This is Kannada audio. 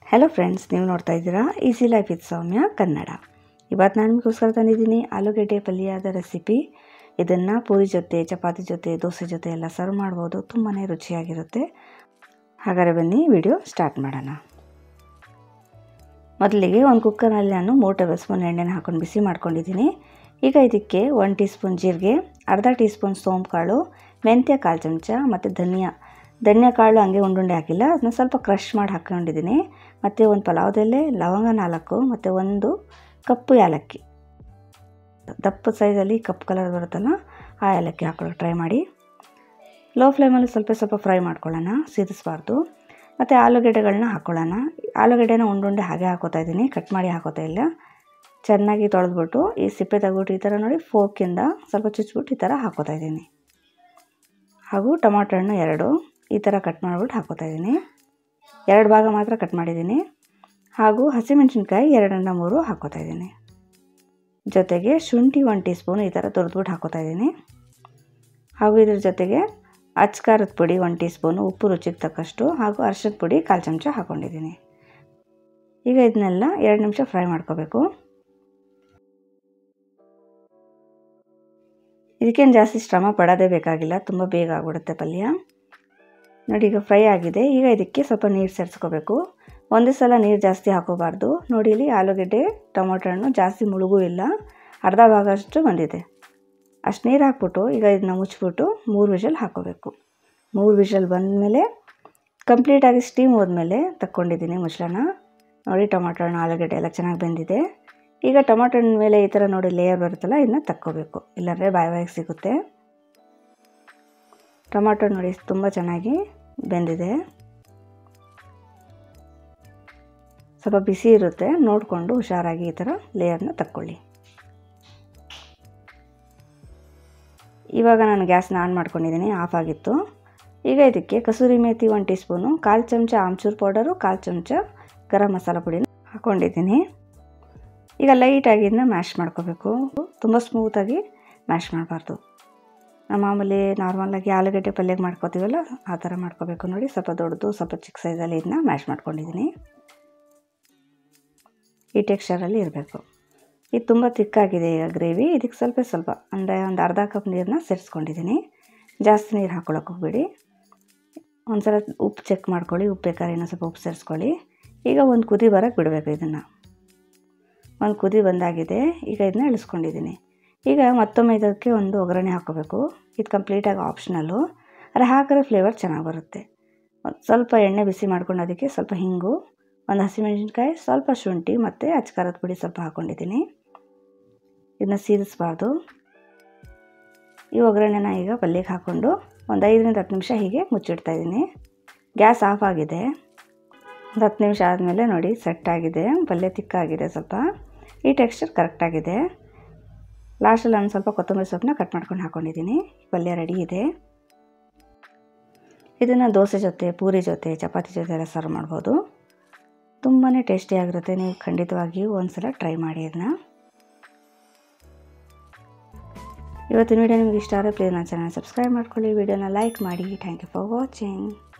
ಹಲೋ ಫ್ರೆಂಡ್ಸ್ ನೀವು ನೋಡ್ತಾ ಇದ್ದೀರಾ easy life with Soumya Kannada ಇವತ್ತು ನಾನು ನಿಮಗೋಸ್ಕರ ತಂದಿದ್ದೀನಿ ಆಲೂಗೆಡ್ಡೆ ಪಲ್ಯದ ರೆಸಿಪಿ ಇದನ್ನು ಪೂರಿ ಜೊತೆ ಚಪಾತಿ ಜೊತೆ ದೋಸೆ ಜೊತೆ ಎಲ್ಲ ಸರ್ವ್ ಮಾಡ್ಬೋದು ತುಂಬಾ ರುಚಿಯಾಗಿರುತ್ತೆ ಹಾಗಾದರೆ ಬನ್ನಿ ವಿಡಿಯೋ ಸ್ಟಾರ್ಟ್ ಮಾಡೋಣ ಮೊದಲಿಗೆ ಒಂದು ಕುಕ್ಕರ್ನಲ್ಲಿ ನಾನು ಮೂರು ಟೇಬಲ್ ಸ್ಪೂನ್ ಎಣ್ಣೆನ ಹಾಕೊಂಡು ಬಿಸಿ ಮಾಡ್ಕೊಂಡಿದ್ದೀನಿ ಈಗ ಇದಕ್ಕೆ ಒನ್ ಟೀ ಸ್ಪೂನ್ ಜೀರಿಗೆ ಅರ್ಧ ಟೀ ಸ್ಪೂನ್ ಸೋಂಪು ಕಾಳು ಮೆಂತ್ಯ ಕಾಲು ಚಮಚ ಮತ್ತು ಧನಿಯಾ ಧನಿಯಾ ಕಾಳು ಹಂಗೆ ಉಂಡುಂಡೆ ಹಾಕಿಲ್ಲ ಅದನ್ನ ಸ್ವಲ್ಪ ಕ್ರಷ್ ಮಾಡಿ ಹಾಕ್ಕೊಂಡಿದ್ದೀನಿ ಮತ್ತು ಒಂದು ಪಲಾವ್ದಲ್ಲೇ ಲವಂಗ ನಾಲ್ಕು ಮತ್ತು ಒಂದು ಕಪ್ಪು ಏಲಕ್ಕಿ ದಪ್ಪ ಸೈಜಲ್ಲಿ ಕಪ್ಪು ಕಲರ್ ಬರುತ್ತಲ್ಲ ಆ ಏಲಕ್ಕಿ ಹಾಕೊಳ್ಳೋಕೆ ಟ್ರೈ ಮಾಡಿ ಲೋ ಫ್ಲೇಮಲ್ಲಿ ಸ್ವಲ್ಪ ಸ್ವಲ್ಪ ಫ್ರೈ ಮಾಡ್ಕೊಳ್ಳೋಣ ಸಿದಿಸ್ಬಾರ್ದು ಮತ್ತು ಆಲೂಗೆಡ್ಡೆಗಳನ್ನ ಹಾಕ್ಕೊಳ್ಳೋಣ ಆಲೂಗೆಡ್ಡೆನ ಉಂಡುಂಡೆ ಹಾಗೆ ಹಾಕೋತಾ ಇದ್ದೀನಿ ಕಟ್ ಮಾಡಿ ಹಾಕೋತಾ ಇಲ್ಲ ಚೆನ್ನಾಗಿ ತೊಳೆದ್ಬಿಟ್ಟು ಈ ಸಿಪ್ಪೆ ತೆಗ್ಬಿಟ್ಟು ಈ ಥರ ನೋಡಿ ಫೋಕಿಂದ ಸ್ವಲ್ಪ ಚುಚ್ಬಿಟ್ಟು ಈ ಥರ ಹಾಕೋತಾ ಇದ್ದೀನಿ ಹಾಗೂ ಟೊಮಾಟೊ ಹಣ್ಣು ಎರಡು ಈ ಥರ ಕಟ್ ಮಾಡಿಬಿಟ್ಟು ಹಾಕೋತಾ ಇದ್ದೀನಿ ಎರಡು ಭಾಗ ಮಾತ್ರ ಕಟ್ ಮಾಡಿದ್ದೀನಿ ಹಾಗೂ ಹಸಿಮೆಣಸಿನ್ಕಾಯಿ ಎರಡರಿಂದ ಮೂರು ಹಾಕೋತಾ ಇದ್ದೀನಿ ಜೊತೆಗೆ ಶುಂಠಿ ಒನ್ ಟೀ ಸ್ಪೂನ್ ಈ ಥರ ತುರಿದ್ಬಿಟ್ಟು ಹಾಕೋತಾ ಇದ್ದೀನಿ ಹಾಗೂ ಇದ್ರ ಜೊತೆಗೆ ಅಚ್ಕಾರದ ಪುಡಿ ಒನ್ ಟೀ ಸ್ಪೂನು ಉಪ್ಪು ರುಚಿಗೆ ತಕ್ಕಷ್ಟು ಹಾಗೂ ಅರ್ಶದ ಪುಡಿ ಕಾಲು ಚಮಚ ಹಾಕ್ಕೊಂಡಿದ್ದೀನಿ ಈಗ ಇದನ್ನೆಲ್ಲ ಎರಡು ನಿಮಿಷ ಫ್ರೈ ಮಾಡ್ಕೋಬೇಕು ಇದಕ್ಕೇನು ಜಾಸ್ತಿ ಶ್ರಮ ಪಡೋದೇ ಬೇಕಾಗಿಲ್ಲ ತುಂಬ ಬೇಗ ಆಗ್ಬಿಡುತ್ತೆ ಪಲ್ಯ ನೋಡಿ ಈಗ ಫ್ರೈ ಆಗಿದೆ ಈಗ ಇದಕ್ಕೆ ಸ್ವಲ್ಪ ನೀರು ಸೇರಿಸ್ಕೋಬೇಕು ಒಂದೇ ಸಲ ನೀರು ಜಾಸ್ತಿ ಹಾಕೋಬಾರ್ದು ನೋಡಿ ಇಲ್ಲಿ ಆಲೂಗೆಡ್ಡೆ ಟೊಮೊಟೊ ಹಣ್ಣು ಜಾಸ್ತಿ ಮುಳುಗೂ ಇಲ್ಲ ಅರ್ಧ ಭಾಗ ಅಷ್ಟು ಬಂದಿದೆ ಅಷ್ಟು ನೀರು ಹಾಕ್ಬಿಟ್ಟು ಈಗ ಇದನ್ನ ಮುಚ್ಚಿಬಿಟ್ಟು ಮೂರು ವಿಷಲ್ ಹಾಕೋಬೇಕು ಮೂರು ವಿಷಲ್ ಬಂದಮೇಲೆ ಕಂಪ್ಲೀಟಾಗಿ ಸ್ಟೀಮ್ ಹೋದ್ಮೇಲೆ ತಕ್ಕೊಂಡಿದ್ದೀನಿ ಮುಚ್ಚಳನ ನೋಡಿ ಟೊಮೊಟೊ ಹಣ್ಣು ಆಲೂಗೆಡ್ಡೆ ಎಲ್ಲ ಚೆನ್ನಾಗಿ ಬೆಂದಿದೆ ಈಗ ಟೊಮೊಟೊ ಹಣ್ಣು ಮೇಲೆ ಈ ಥರ ನೋಡಿ ಲೇಯರ್ ಬರುತ್ತಲ್ಲ ಇದನ್ನ ತಕ್ಕೋಬೇಕು ಇಲ್ಲಾಂದರೆ ಬಾಯಿ ಬಾಯಿಗೆ ಸಿಗುತ್ತೆ ಟೊಮಾಟೊ ನೋಡಿ ತುಂಬ ಚೆನ್ನಾಗಿ ಬೆಂದಿದೆ ಸ್ವಲ್ಪ ಬಿಸಿ ಇರುತ್ತೆ ನೋಡಿಕೊಂಡು ಹುಷಾರಾಗಿ ಈ ಥರ ಲೇಯರ್ನ ತಕ್ಕೊಳ್ಳಿ ಇವಾಗ ನಾನು ಗ್ಯಾಸ್ನ ಆನ್ ಮಾಡ್ಕೊಂಡಿದ್ದೀನಿ ಆಫ್ ಆಗಿತ್ತು ಈಗ ಇದಕ್ಕೆ kasuri methi one teaspoon ಕಾಲು ಚಮಚ ಆಮ್ಚೂರು ಪೌಡರು ಕಾಲು ಚಮಚ ಗರಂ ಮಸಾಲ ಪುಡಿನ ಹಾಕ್ಕೊಂಡಿದ್ದೀನಿ ಈಗ ಲೈಟಾಗಿ ಇದನ್ನ ಮ್ಯಾಶ್ ಮಾಡ್ಕೋಬೇಕು ತುಂಬ ಸ್ಮೂತಾಗಿ ಮ್ಯಾಶ್ ಮಾಡಬಾರ್ದು ನಾವು ಮಾಮೂಲಿ ನಾರ್ಮಲಾಗಿ ಆಲೂಗಡ್ಡೆ ಪಲ್ಯಗೆ ಮಾಡ್ಕೋತೀವಲ್ಲ ಆ ಥರ ಮಾಡ್ಕೋಬೇಕು ನೋಡಿ ಸ್ವಲ್ಪ ದೊಡ್ಡದು ಸ್ವಲ್ಪ ಚಿಕ್ಕ ಸೈಜಲ್ಲಿ ಇದನ್ನ ಮ್ಯಾಶ್ ಮಾಡ್ಕೊಂಡಿದ್ದೀನಿ ಈ ಟೆಕ್ಸ್ಚರಲ್ಲಿ ಇರಬೇಕು ಇದು ತುಂಬ ತಿಕ್ಕಾಗಿದೆ ಈಗ ಗ್ರೇವಿ ಇದಕ್ಕೆ ಸ್ವಲ್ಪ ಸ್ವಲ್ಪ ಅಂದರೆ ಒಂದು ಅರ್ಧ ಕಪ್ ನೀರನ್ನ ಸೇರಿಸ್ಕೊಂಡಿದ್ದೀನಿ ಜಾಸ್ತಿ ನೀರು ಹಾಕ್ಕೊಳಕ್ಕೆ ಹೋಗ್ಬೇಡಿ ಒಂದು ಸಲ ಉಪ್ಪು ಚೆಕ್ ಮಾಡ್ಕೊಳ್ಳಿ ಉಪ್ಪು ಬೇಕಾದ್ರೆ ಇನ್ನೂ ಸ್ವಲ್ಪ ಉಪ್ಪು ಸೇರಿಸ್ಕೊಳ್ಳಿ ಈಗ ಒಂದು ಕುದಿ ಬರೋಕ್ಕೆ ಬಿಡಬೇಕು ಇದನ್ನು ಒಂದು ಕುದಿ ಬಂದಾಗಿದೆ ಈಗ ಇದನ್ನ ಇಳಿಸ್ಕೊಂಡಿದ್ದೀನಿ ಈಗ ಮತ್ತೊಮ್ಮೆ ಇದಕ್ಕೆ ಒಂದು ಒಗ್ಗರಣೆ ಹಾಕ್ಕೋಬೇಕು ಇದು ಕಂಪ್ಲೀಟಾಗಿ ಆಪ್ಷನಲ್ಲು ಆದರೆ ಹಾಕಿದ್ರೆ ಫ್ಲೇವರ್ ಚೆನ್ನಾಗಿ ಬರುತ್ತೆ ಸ್ವಲ್ಪ ಎಣ್ಣೆ ಬಿಸಿ ಮಾಡ್ಕೊಂಡು ಅದಕ್ಕೆ ಸ್ವಲ್ಪ ಹಿಂಗು ಒಂದು ಹಸಿಮೆಣಸಿನ್ಕಾಯಿ ಸ್ವಲ್ಪ ಶುಂಠಿ ಮತ್ತು ಅಚ್ಕಾರದ ಪುಡಿ ಸ್ವಲ್ಪ ಹಾಕ್ಕೊಂಡಿದ್ದೀನಿ ಇದನ್ನ ಸೀರಿಸ್ಬಾರ್ದು ಈ ಒಗ್ಗರಣೆನ ಈಗ ಪಲ್ಯಕ್ಕೆ ಹಾಕ್ಕೊಂಡು ಒಂದು ಐದರಿಂದ ಹತ್ತು ನಿಮಿಷ ಹೀಗೆ ಮುಚ್ಚಿಡ್ತಾ ಇದ್ದೀನಿ ಗ್ಯಾಸ್ ಆಫ್ ಆಗಿದೆ ಒಂದು ಹತ್ತು ನಿಮಿಷ ಆದಮೇಲೆ ನೋಡಿ ಸೆಟ್ ಆಗಿದೆ ಪಲ್ಯ ತಿಕ್ಕಾಗಿದೆ ಸ್ವಲ್ಪ ಈ ಟೆಕ್ಸ್ಚರ್ ಕರೆಕ್ಟಾಗಿದೆ ಲಾಸ್ಟಲ್ಲಿ ನಾನು ಸ್ವಲ್ಪ ಕೊತ್ತಂಬರಿ ಸೊಪ್ಪನ್ನ ಕಟ್ ಮಾಡ್ಕೊಂಡು ಹಾಕ್ಕೊಂಡಿದ್ದೀನಿ ಪಲ್ಯ ರೆಡಿ ಇದೆ ಇದನ್ನು ದೋಸೆ ಜೊತೆ ಪೂರಿ ಜೊತೆ ಚಪಾತಿ ಜೊತೆ ಎಲ್ಲ ಸರ್ವ್ ಮಾಡ್ಬೋದು ತುಂಬಾ ಟೇಸ್ಟಿಯಾಗಿರುತ್ತೆ ನೀವು ಖಂಡಿತವಾಗಿಯೂ ಒಂದು ಸಲ ಟ್ರೈ ಮಾಡಿ ಅದನ್ನ ಇವತ್ತಿನ ವೀಡಿಯೋ ನಿಮಗೆ ಇಷ್ಟ ಆದರೆ ಪ್ಲೀಸ್ ನನ್ನ ಚಾನಲ್ ಸಬ್ಸ್ಕ್ರೈಬ್ ಮಾಡ್ಕೊಳ್ಳಿ ವಿಡಿಯೋನ ಲೈಕ್ ಮಾಡಿ ಥ್ಯಾಂಕ್ ಯು ಫಾರ್ ವಾಚಿಂಗ್